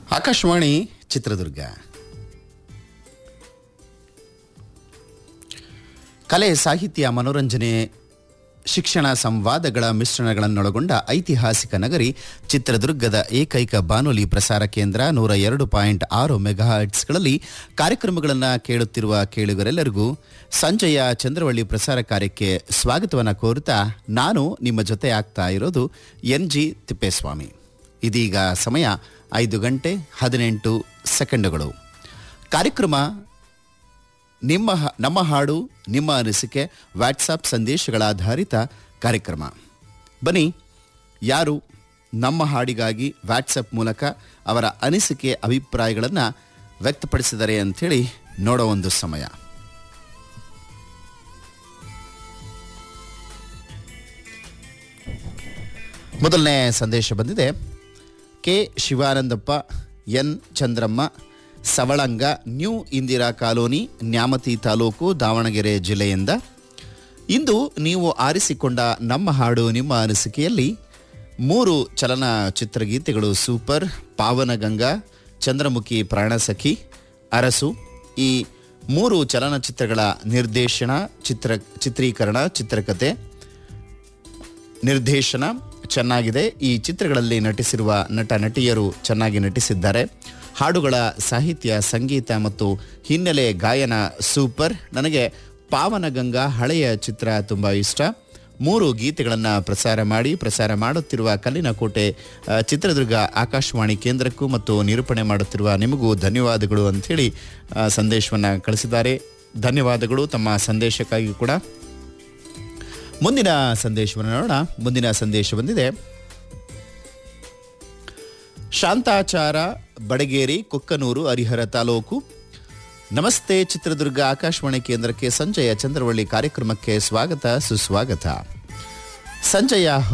ಆಕಾಶವಾಣಿ ಚಿತ್ರದುರ್ಗ ಕಲೆ ಸಾಹಿತ್ಯ ಮನೋರಂಜನೆ ಶಿಕ್ಷಣ ಸಂವಾದಗಳ ಮಿಶ್ರಣಗಳನ್ನೊಳಗೊಂಡ ಐತಿಹಾಸಿಕ ನಗರಿ ಚಿತ್ರದುರ್ಗದ ಏಕೈಕ ಬಾನುಲಿ ಪ್ರಸಾರ ಕೇಂದ್ರ ನೂರ ಎರಡು ಪಾಯಿಂಟ್ ಆರು ಮೆಗಾಹರ್ಟ್ಸ್ಗಳಲ್ಲಿ ಕಾರ್ಯಕ್ರಮಗಳನ್ನು ಕೇಳುತ್ತಿರುವ ಕೇಳುಗರೆಲ್ಲರಿಗೂ ಸಂಜೆಯ ಚಂದ್ರವಳ್ಳಿ ಪ್ರಸಾರ ಕಾರ್ಯಕ್ಕೆ ಸ್ವಾಗತವನ್ನು ಕೋರುತ್ತಾ ನಾನು ನಿಮ್ಮ ಜೊತೆ ಆಗ್ತಾ ಇರೋದು ಎನ್ ಜಿ ತಿಪ್ಪೇಸ್ವಾಮಿ ಇದೀಗ ಸಮಯ ಐದು ಗಂಟೆ ಹದಿನೆಂಟು ಸೆಕೆಂಡುಗಳು ಕಾರ್ಯಕ್ರಮ ನಿಮ್ಮ ಹ- ನಮ್ಮ ಹಾಡು ನಿಮ್ಮ ಅನಿಸಿಕೆ ವಾಟ್ಸಪ್ ಸಂದೇಶಗಳ ಆಧಾರಿತ ಕಾರ್ಯಕ್ರಮ ಬನ್ನಿ ಯಾರು ನಮ್ಮ ಹಾಡಿಗಾಗಿ ವಾಟ್ಸಪ್ ಮೂಲಕ ಅವರ ಅನಿಸಿಕೆ ಅಭಿಪ್ರಾಯಗಳನ್ನು ವ್ಯಕ್ತಪಡಿಸಿದ್ದಾರೆ ಅಂಥೇಳಿ ನೋಡೋ ಒಂದು ಸಮಯ ಮೊದಲನೇ ಸಂದೇಶ ಬಂದಿದೆ K Shivanandappa N Chandramma Savalanga new Indira colony Nyamathi ತಾಲೂಕು ದಾವಣಗೆರೆ ಜಿಲ್ಲೆಯಿಂದ ಇಂದು ನೀವು ಆರಿಸಿಕೊಂಡ ನಮ್ಮ ಹಾಡು ನಿಮ್ಮ ಅನಿಸಿಕೆಯಲ್ಲಿ ಮೂರು ಚಲನಚಿತ್ರಗೀತೆಗಳು ಸೂಪರ್ ಪಾವನಗಂಗಾ ಚಂದ್ರಮುಖಿ ಪ್ರಾಣಸಖಿ ಅರಸು ಈ ಮೂರು ಚಲನಚಿತ್ರಗಳ ನಿರ್ದೇಶನ ಚಿತ್ರ ಚಿತ್ರೀಕರಣ ಚಿತ್ರಕಥೆ ನಿರ್ದೇಶನ ಚೆನ್ನಾಗಿದೆ ಈ ಚಿತ್ರಗಳಲ್ಲಿ ನಟಿಸಿರುವ ನಟ ನಟಿಯರು ಚೆನ್ನಾಗಿ ನಟಿಸಿದ್ದಾರೆ ಹಾಡುಗಳ ಸಾಹಿತ್ಯ ಸಂಗೀತ ಮತ್ತು ಹಿನ್ನೆಲೆ ಗಾಯನ ಸೂಪರ್ ನನಗೆ ಪಾವನಗಂಗಾ ಹಳೆಯ ಚಿತ್ರ ತುಂಬ ಇಷ್ಟ ಮೂರು ಗೀತೆಗಳನ್ನು ಪ್ರಸಾರ ಮಾಡಿ ಪ್ರಸಾರ ಮಾಡುತ್ತಿರುವ ಕಲ್ಲಿನ ಕೋಟೆ ಆ, ಚಿತ್ರದುರ್ಗ ಆಕಾಶವಾಣಿ ಕೇಂದ್ರಕ್ಕೂ ಮತ್ತು ನಿರೂಪಣೆ ಮಾಡುತ್ತಿರುವ ನಿಮಗೂ ಧನ್ಯವಾದಗಳು ಅಂಥೇಳಿ ಸಂದೇಶವನ್ನು ಕಳಿಸಿದ್ದಾರೆ ಧನ್ಯವಾದಗಳು ತಮ್ಮ ಸಂದೇಶಕ್ಕಾಗಿ ಕೂಡ ಮುಂದಿನ ಸಂದೇಶವನ್ನು ನೋಡೋಣ ಮುಂದಿನ ಸಂದೇಶ ಬಂದಿದೆ ಶಾಂತಾಚಾರ ಬಡಗೇರಿ ಕೊಕ್ಕನೂರು ಹರಿಹರ ತಾಲೂಕು ನಮಸ್ತೆ ಚಿತ್ರದುರ್ಗ ಆಕಾಶವಾಣಿ ಕೇಂದ್ರಕ್ಕೆ ಸಂಜೆಯ ಚಂದ್ರವಳ್ಳಿ ಕಾರ್ಯಕ್ರಮಕ್ಕೆ ಸ್ವಾಗತ ಸುಸ್ವಾಗತ ಸಂಜೆಯ